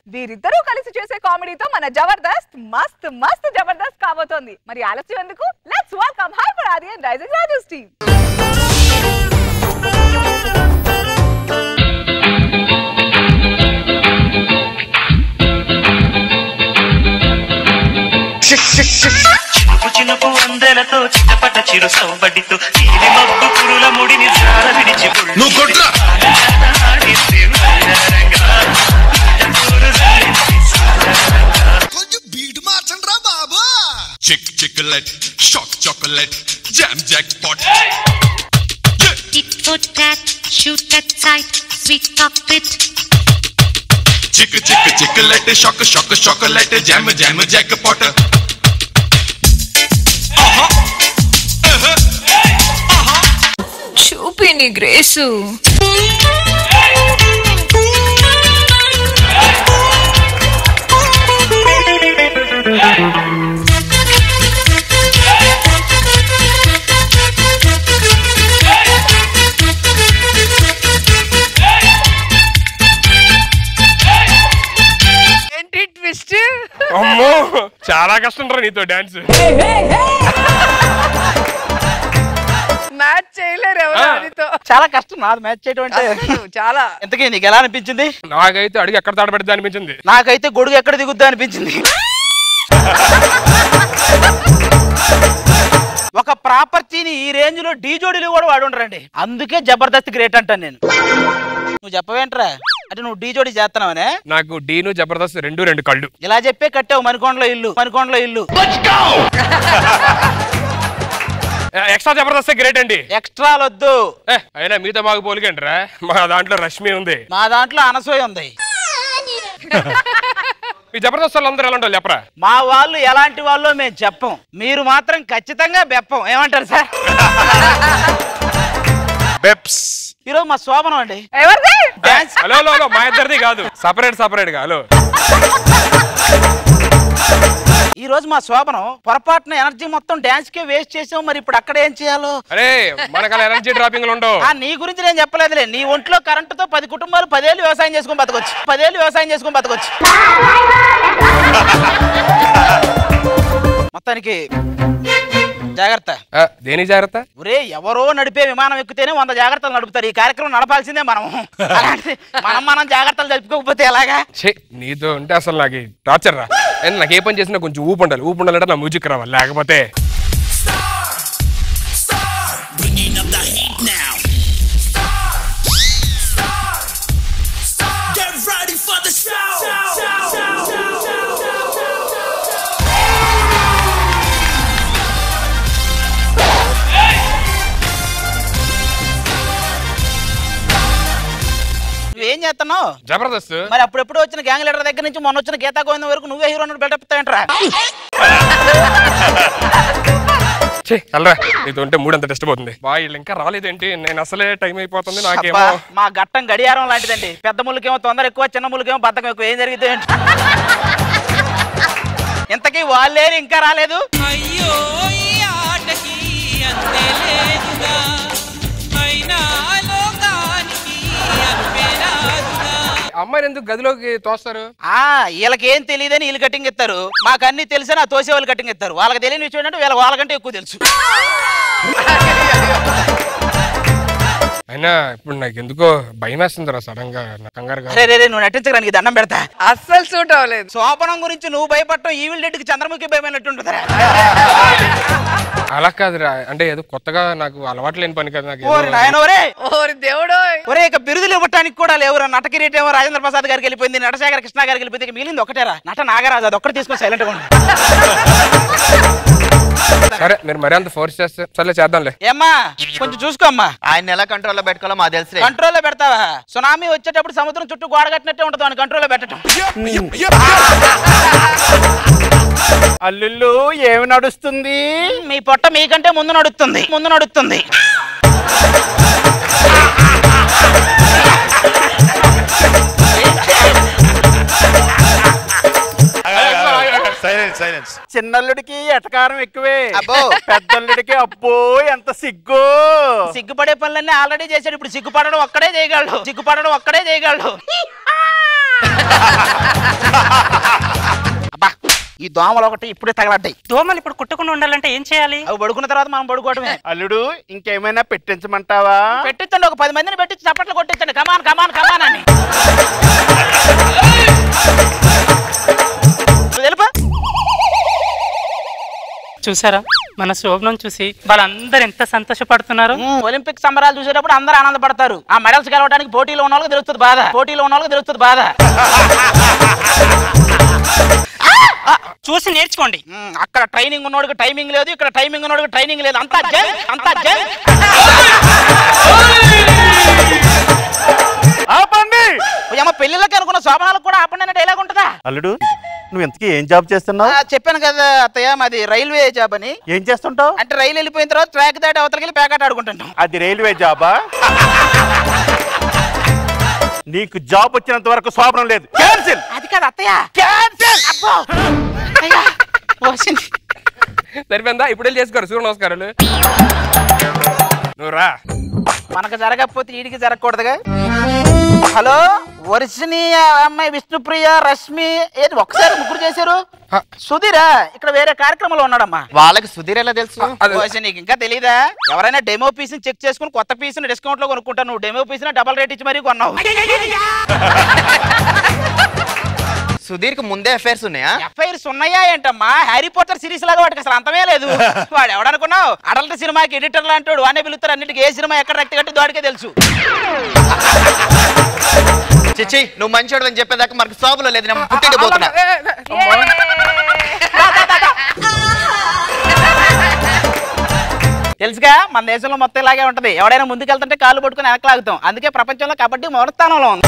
వీరిద్దరూ కలిసి చేసే కామెడీతో మన జబర్దస్త్ మస్త్ మస్త్ జబర్దస్త్ కాబోతోంది మరి ఆలస్యం ఎందుకు let's welcome hyper Aadi and rising Raju team చినుకు చినుకు అందెలతో చిటపట చిరు సౌబడితో నీలి మబ్బు కురుల ముడిని జార విడిచి నువ్వు కొట్రా కొంచెం బీట్ మార్చండి రా బాబు chick chiclet shock chocolate jam jackpot Tit for tat, shoot at sight, sweet cockpit. Chick chick chiclet shock shock chocolate jam jam jackpot చూపిని గ్రేసు ఏంటి ట్విస్ట్ అమ్మో చాలా కష్టం రా నీతో డాన్స్ మ్యాచ్ చేయలేరు ఎవరు ఆ. ఆదితో చాలా కష్టం నాది మ్యాచ్ చేయడం అంటే అసలు చాలా ఎంతకీ నీకు ఎలా అనిపించింది నాకైతే అడుగు ఎక్కడ తాడబెడితే అనిపించింది నాకైతే గొడుగు ఎక్కడ దిగుద్దా అనిపించింది ఒక ప్రాపర్టీని ఈ రేంజ్ లో డీ జోడీలు కూడా వాడు ఉండరండి అందుకే జబర్దస్త్ గ్రేట్ అంటాను నేను నువ్వు చెప్పవేంట్రా అంటే నువ్వు డీ జోడీ చేస్తున్నావనే నాకు డీను జబర్దస్త్ రెండు రెండు కళ్ళు ఇలా చెప్పే కట్టావు మణికొండలో ఇల్లు మణికొండలో ఇల్లు ఎక్స్ట్రా జబర్దస్త్ గ్రేట్ అండి ఎక్స్ట్రా వద్దు ఏ, అయినా మీతో మాకు పోలికంటారా మా దాంట్లో రష్మి ఉంది మా దాంట్లో అనసూయ ఉంది మీ జబర్దస్త్ వాళ్ళందరూ ఎలా ఉంటారు చెప్పరా మా వాళ్ళు ఎలాంటి వాళ్ళో మేము చెప్పం మీరు మాత్రం ఖచ్చితంగా బెప్పం ఏమంటారు సార్ బెప్స్ ఈరోజు మా శోభనం అండి ఎవరిది డాన్స్ హలో హలో హలో మా ఇద్దరిది కాదు సపరేట్ సపరేట్ గా హలో ఈ రోజు మా శోభనం పొరపాటున ఎనర్జీ మొత్తం డాన్స్ కే వేస్ట్ చేసాం మరి ఇప్పుడు అక్కడ ఏం చేయాలో అరే మనకు అలా ఎనర్జీ డ్రాపింగ్లు ఉండవు ఆ నీ గురించి నేను చెప్పలేదులే నీ ఒంట్లో కరెంటుతో పది కుటుంబాలు పదేళ్ళు వ్యవసాయం చేసుకొని బతకొచ్చు పదేళ్ళు వ్యవసాయం చేసుకొని బతకొచ్చు మొత్తానికి జాగ్రత్త ఆ, దేనికి జాగ్రత్త ఒరే ఎవరో నడిపే విమానం ఎక్కితేనే వంద జాగ్రత్తలు నడుపుతారు ఈ కార్యక్రమం నడపాల్సిందే మనం అలాంటిది మనం మనం జాగ్రత్తలు జరుపుకోకపోతే ఎలాగా ఛే నీతో ఉంటే అసలు నాకు టార్చర్ రా అండ్ నాకు ఏ పని చేసినా కొంచెం ఊపు ఉండాలి ఊపు ఉండాలంటే నా మ్యూజిక్ రావాలి లేకపోతే Bringing up the heat now. Get ready for the show. నువ్వేం చేస్తున్నావు జబర్దస్త్ మరి అప్పుడెప్పుడు వచ్చిన గ్యాంగ్ లీడర్ దగ్గర నుంచి మొన్న వచ్చిన గీతా గోవిందం వరకు నువ్వే హీరో బిల్డప్ ఏంట్రా ఛే వెళ్ళరా నీతో ఉంటే మూడంత టెస్ట్ పోతుంది బా వీళ్ళు ఇంకా రాలేదేంటి నేను అసలే టైం అయిపోతుంది నాకేమో అబ్బా, మా గట్టం గడియారం లాంటిదండి పెద్ద ముళ్ళకేమో తొందర ఎక్కువ చిన్న ముళ్ళకేమో బద్దకం ఎక్కువ ఏం జరిగింది ఏంటి ఇంతకీ వాళ్ళేరు ఇంకా రాలేదు అయ్యో ఈ ఆటకి అంతే లేదుగా అయినా లోకానికి అంతేరాదుగా అమ్మాయిని ఎందుకు గదిలోకి తోస్తారు ఆ వీళ్ళకి ఏం తెలియదని వీళ్ళు కటింగ్ ఇస్తారు మాకు అన్ని తెలిసిన ఆ తోసే వాళ్ళు కటింగ్ ఇస్తారు వాళ్ళకి తెలియని విషయం ఏంటంటే వీళ్ళకి వాళ్ళకంటే ఎక్కువ తెలుసు అయినా ఇప్పుడు నాకు ఎందుకో భయం వేస్తుంది రా సడన్ గా నా కంగారుగా అరే రే రే, నువ్వు నటించడానికి దండం పెడతా అస్సలు సూట్ అవ్వలేదు శోభనం గురించి నువ్వు భయపడటం ఈవిల్ డెడ్కి చంద్రముఖి భయమైనట్టుంటుందిరా అలా కాదురా అంటే ఏదో కొత్తగా నాకు అలవాటు లేని పని కదా నాకు ఏదో- ఓరి నాయన ఒరే ఓరి దేవుడో ఒరే ఇక బిరుదులు ఇవ్వటానికి కూడా లేవురా నట కిరీటం రాజేంద్ర ప్రసాద్ గారికి వెళ్ళిపోయింది నటశేఖర కృష్ణ గారికి వెళ్ళిపోయింది ఇక మిగిలింది ఒకటేరా నట నాగరాజు అది ఒక్కటి తీసుకొని సైలెంట్ గా ఉండు సరే మీరు మరీ అంత ఫోర్స్ చేస్తే సర్లే చేద్దాంలే ఏమ్మా కొంచెం చూసుకో అమ్మా ఆయన ఎలా కంట్రోల్లో పెట్టుకోవాలో మాకు తెలుసులే కంట్రోల్లో పెడతావా సునామీ వచ్చేటప్పుడు సముద్రం చుట్టూ గోడ కట్టినట్టే ఉంటుంది అని కంట్రోల్లో పెట్టడం అల్లుళ్ళు ఏమి నడుస్తుంది మీ పొట్ట మీకంటే ముందు నడుస్తుంది ముందు నడుస్తుంది సైలెన్స్ సైలెన్స్ చిన్నల్లుడికి ఎటకారం ఎక్కువే అబ్బో. పెద్దల్లుడికి అబ్బో ఎంత సిగ్గు సిగ్గుపడే పనులన్నీ ఆల్రెడీ చేశాడు ఇప్పుడు సిగ్గుపడడం ఒక్కడే చేయగలడు సిగ్గుపడడం ఒక్కడే చేయగలడు అబ్బా ఈ దోమలు ఒకటి ఇప్పుడే తగలడ్డాయి దోమలు ఇప్పుడు కుట్టకుండా ఉండాలంటే ఏం చేయాలి అవి పడుకున్న తర్వాత మనం పడుకోవడమే అల్లుడు ఇంకేమైనా పెట్టించమంటావా పెట్టించండి ఒక పది మందిని పెట్టించి చప్పట్లు కొట్టించండి కమాన్ కమాన్ కమాన్ అని నువ్వు తెలుపా చూసారా మన శోభనం చూసి వాళ్ళందరూ ఎంత సంతోషపడుతున్నారు ఉమ్, ఒలింపిక్ సంబరాలు చూసేటప్పుడు అందరూ ఆనందపడతారు ఆ మెడల్స్ గెలవడానికి పోటీలో ఉన్న వాళ్ళకి తెలుస్తుంది బాధ పోటీలో ఉన్న వాళ్ళకి తెలుస్తుంది బాధ చూసి నేర్చుకోండి ఉమ్, అక్కడ ట్రైనింగ్ ఉన్నోడికి టైమింగ్ లేదు ఇక్కడ టైమింగ్ ఉన్నోడికి ట్రైనింగ్ లేదు అంతా జల్ అంతా జల్ ఆపండి ఏమో పెళ్లిళ్ళకి అనుకున్న శోభనాలకు కూడా ఆపండి అనే డైలాగ్ ఉంటుందా అల్లుడు నువ్వు ఇంతకీ ఏం జాబ్ చేస్తున్నావు ఆ, చెప్పాను కదా అత్తయ్య మాది రైల్వే జాబ్ అని ఏం చేస్తుంటావు అంటే రైలు వెళ్ళిపోయిన తర్వాత ట్రాక్ దాటి అవతలకి వెళ్ళి ప్యాకెట్ ఆడుకుంటుంటాం అది రైల్వే జాబా నీకు జాబ్ వచ్చినంత వరకు శోభనం లేదు క్యాన్సిల్ అది కాదు అత్తయ్య క్యాన్సిల్ అబ్బో అయ్యా వచ్చింది సరిపోయిందా ఇప్పుడు వెళ్ళి చేసుకోరు సూర్య నమస్కారాలు నువ్వు రా మనకు జరగకపోతే వీడికి జరగకూడదుగా హలో వర్షిని ఆ అమ్మాయి విష్ణుప్రియ రష్మి ఏది ఒకసారి ముగ్గురు చేశారు సుధీరా ఇక్కడ వేరే కార్యక్రమంలో ఉన్నాడమ్మా వాళ్ళకి సుధీర్ ఎలా తెలుసు ఓసి నీకు ఇంకా తెలీదా ఎవరైనా డెమో పీస్ చెక్ చేసుకుని కొత్త పీస్ డిస్కౌంట్ లో కొనుక్కుంటాను నువ్వు డెమో పీస్ డబల్ రేట్ ఇచ్చి మరీ కొన్నావు సుధీర్ కి ముందే అఫైర్స్ ఉన్నాయా ఎఫ్ఐఆర్స్ ఉన్నాయా ఏంటమ్మా హ్యారీ పోటర్ సిరీస్ లాగా వాటికి అసలు అంతమే లేదు వాడు ఎవడనుకున్నావు అడల్ట్ సినిమాకి ఎడిటర్ లాంటి వానే పిలుస్తారు అన్నిటికీ ఏ సినిమా ఎక్కడ రక్తి కట్టి వాడికే తెలుసు చిచ్చి నువ్వు మంచోడు అని చెప్పేదాకా మనకు శోభలో లేదు నేను పుట్టింటి పోతున్నా తెలుసుగా మన దేశంలో మొత్తం ఇలాగే ఉంటది ఎవడైనా ముందుకెళ్తుంటే కాళ్ళు పట్టుకుని వెనక్కి లాగుతాం అందుకే ప్రపంచంలో కబడ్డీ మొదటి స్థానంలో ఉంది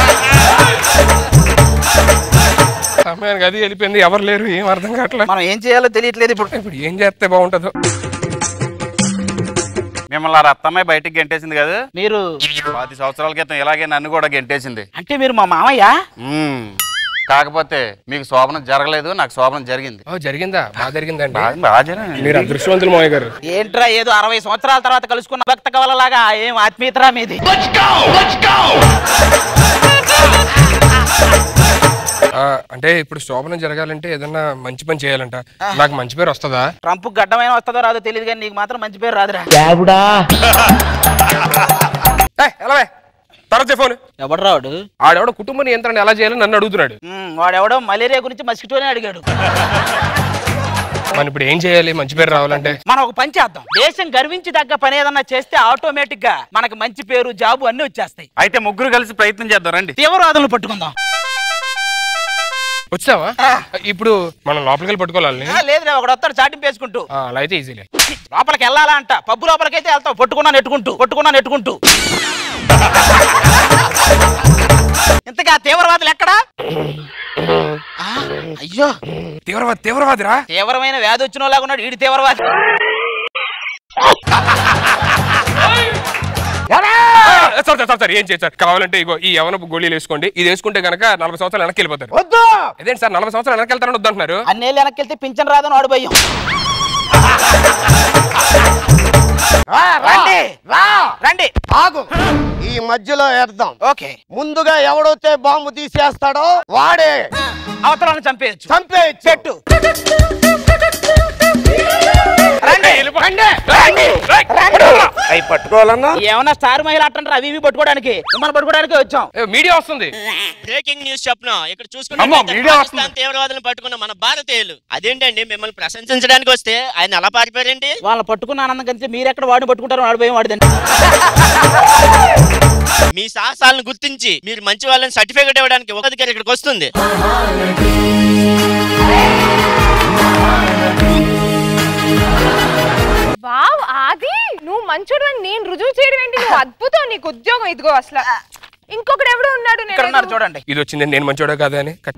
సమయానికి అది వెళ్ళిపోయింది ఎవరు లేరు ఏం అర్థం కావట్లేదు మనం ఏం చేయాలో తెలియట్లేదు ఇప్పుడు ఇప్పుడు ఏం చేస్తే బాగుంటుందో మిమ్మల్ని ఆ రత్తమ్మాయి బయటికి గెంటేసింది కదా మీరు పది సంవత్సరాల క్రితం ఇలాగే నన్ను కూడా గెంటేసింది అంటే మీరు మా మామయ్య మ్మ్. కాకపోతే మీకు శోభనం జరగలేదు నాకు శోభనం జరిగింది ఓ జరిగిందా బాగా జరిగిందండి బాగా- బాగా జరిగింది. మీరు అదృష్టవంతులు మావయ్య గారు ఏంట్రా ఏదో అరవై సంవత్సరాల తర్వాత కలుసుకున్న భక్త కవలలాగా ఏం ఆత్మీయతరా మీది ఆ, అంటే ఇప్పుడు శోభనం జరగాలంటే ఏదన్నా మంచి పని చేయాలంట నాకు మంచి పేరు వస్తుందా ట్రంప్ గడ్డమైన వస్తుందో రాదో తెలియదు కానీ నీకు మాత్రం మంచి పేరు రాదురా ఏయ్, ఎలావే తర్వాత ఫోన్ ఎవడు రావుడు ఆడెవడో కుటుంబ నియంత్రణ ఎలా చేయాలని నన్ను అడుగుతున్నాడు వాడెవడో మలేరియా గురించి మస్కిటోనే అడిగాడు మనం ఇప్పుడు ఏం చేయాలి మంచి పేరు రావాలంటే మనం ఒక పని చేద్దాం దేశం గర్వించి తగ్గ పని ఏదన్నా చేస్తే ఆటోమేటిక్ గా మనకి మంచి పేరు జాబు అన్ని వచ్చేస్తాయి అయితే ముగ్గురు కలిసి ప్రయత్నం చేద్దాం రండి తీవ్రవాదులు పట్టుకుందాం వచ్చావా ఇప్పుడు మనం లోపలికి వెళ్ళి పట్టుకోవాలి ఆ, లేదు ఒకడు వస్తాడు చాటింపు వేసుకుంటూ అలా అయితే ఈజీలే లోపలికి వెళ్ళాలా అంట పబ్బు లోపలికైతే వెళ్తావు పట్టుకున్నా నెట్టుకుంటూ పట్టుకున్నా నెట్టుకుంటూ ఇంతగా ఆ తీవ్రవాదులు ఎక్కడా ఆ, అయ్యో తీవ్రవాది తీవ్రవాదిరా తీవ్రమైన వ్యాధి వచ్చిన లాగా ఉన్నాడు ఈడి తీవ్రవాది సార్ సార్ సార్ ఏం చేశారు కావాలంటే ఇగో ఈ యవనపు గోళీలు వేసుకోండి ఇది వేసుకుంటే గనక నలభై సంవత్సరాలు వెనక్కి వెళ్ళిపోతారు వద్దు అదేంటి సార్ నలభై సంవత్సరాలు వెనక్కి వెళ్తారని వద్దంటున్నారు అన్నేళ్ళు వెనక్కి వెళ్తే పింఛన్ రాదని వాడు భయం రండి రండి ఆగు ఈ మధ్యలో వేద్దాం ఓకే ముందుగా ఎవడైతే బాంబు తీసేస్తాడో వాడే అవతలను చంపేయచ్చు చంపేయచ్చు పెట్టు రండి రండి రండి రండి అవి పట్టుకోవాలన్నా ఏమన్నా స్టార్ మహిళ అంటారు అవి ఇవి పట్టుకోవడానికి మిమ్మల్ని పట్టుకోవడానికి వచ్చాం మీడియా వస్తుంది బ్రేకింగ్ న్యూస్ చెప్పిన ఇక్కడ అమ్మో, చూసుకుంటే మీడియా పాకిస్తాన్ తీవ్రవాదులను పట్టుకున్న మన భారతీయులు అదేంటండి మిమ్మల్ని ప్రశంసించడానికి వస్తే ఆయన ఎలా పారిపోయారండి వాళ్ళని పట్టుకున్న ఆనందం కలిసి మీరు ఎక్కడ వాడిని పట్టుకుంటారు వాడి భయం వాడిదండి మీ సాహసాలను గుర్తించి మీరు మంచి వాళ్ళని సర్టిఫికేట్ ఇవ్వడానికి ఒక అధికారి ఇక్కడికి వస్తుంది వావ్ ఆది నువ్వు మంచోడు అని నేను రుజువు చేయడం ఏంటి నువ్వు అద్భుతం నీకు ఉద్యోగం ఇదిగో అసలు ఇంకొకడు ఎవడో ఉన్నాడు నేను ఇక్కడ ఉన్నారు ఏదో- చూడండి ఇది వచ్చింది నేను మంచోడా కాదా అని కట్-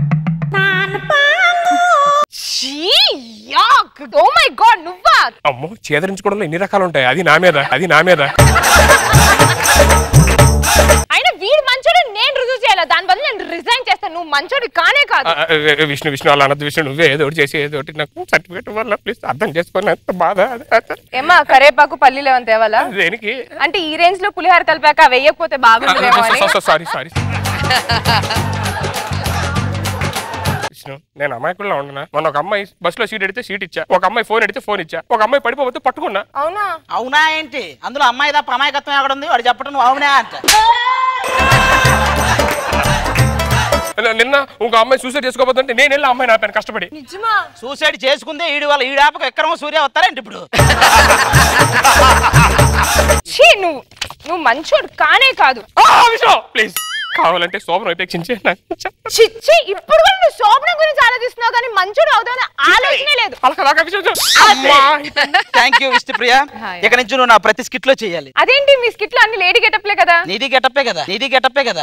ఛీ, యాక్. ఓ మై గాడ్ నువ్వా అమ్మో చేదరించుకోవడంలో ఎన్ని రకాలు ఉంటాయి అది నా మీద అది నా మీద అయినా వీడు మంచోడు నేను రుజువు చేయాలి దాని బదులు నేను రిజైన్ చేస్తాను నువ్వు మంచోడు కానే కాదు ఆ, ఆ, విష్ణు విష్ణు అలా అనద్దు విష్ణు నువ్వే ఏదో ఒకటి చేసి ఏదో ఒకటి నాకు సర్టిఫికేట్ వల్ల ప్లీజ్ అర్థం చేసుకుని ఎంత బాధ అది- అది- ఏమా కరేపాకు పల్లీలు ఏమైనా తేవాలా దేనికి అంటే ఈ రేంజ్ లో పులిహార కలిపాక వెయ్యకపోతే బాగుంటుందేమో అని సారీ సారీ విష్ణు నేను అమాయకుల్లో ఉండనా మొన్న ఒక అమ్మాయి బస్ లో సీట్ ఎడితే సీట్ ఇచ్చా ఒక అమ్మాయి ఫోన్ ఎడితే ఫోన్ ఇచ్చా ఒక అమ్మాయి పడిపోతే పట్టుకున్నా అవునా అవునా ఏంటి అందులో అమ్మాయి తప్ప అమాయకత్వం ఎక్కడ ఉంది వాడు చెప్పటం నువ్వు అవునా అంట నిన్న ఇంకో అమ్మాయి సూసైడ్ చేసుకోబోతుంటే నేను వెళ్ళి ఆ అమ్మాయిని ఆపాను కష్టపడి నిజమా సూసైడ్ చేసుకుందే ఈడు వాళ్ళ ఈడాపక ఎక్కడమో సూర్య వస్తారేంటి ఇప్పుడు ఛీ నువ్వు నువ్వు మంచోడు కానే కాదు ప్లీజ్ కావాలంటే శోభను ఉపేక్షించి నాకు చెప్ప- చిచ్చి ఇప్పుడు కూడా నువ్వు శోభన గురించి ఆలోచిస్తున్నావు కానీ మంచోడు అవుతావని ఆలోచనే లేదు థ్యాంక్ యూ విష్ణుప్రియ ఇక నుంచి నువ్వు నా ప్రతి స్కిట్ లో చేయాలి అదేంటి మీ స్కిట్ లో అన్ని లేడీ గెటప్లే కదా నీది గెటప్పే కదా నీది గెటప్పే కదా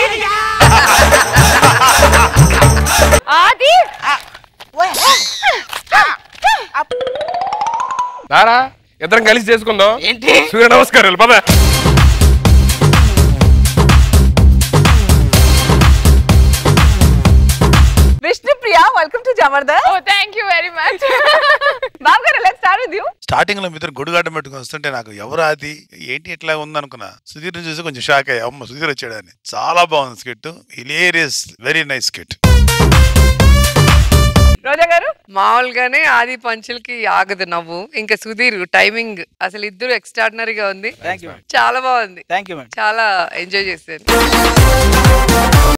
అది రారా ఇద్దరం కలిసి చేసుకుందాం ఏంటి సూర్య నమస్కారాలు పద Vishnupriya welcome to Jabardasth oh thank you very much బాబు గారు let's start with you starting లో మీతో గొడుగాటం పెట్టుకుని వస్తుంటే నాకు ఎవరు అది ఏంటి ఇట్లా ఉందనుకున్నా సుధీర్ చూసి కొంచెం షాక్ అయ్యా అమ్మ సుధీర్ వచ్చాడని చాలా బాగుంది skit hilarious very nice skit Roja గారు మామూలుగానే ఆది పంచులకి ఆగదు నవ్వు ఇంకా సుధీర్ టైమింగ్ అసలు ఇద్దరు ఎక్స్ట్రాడినరీగా ఉంది థ్యాంక్ యూ చాలా బాగుంది థ్యాంక్ యూ చాలా ఎంజాయ్ చేశాను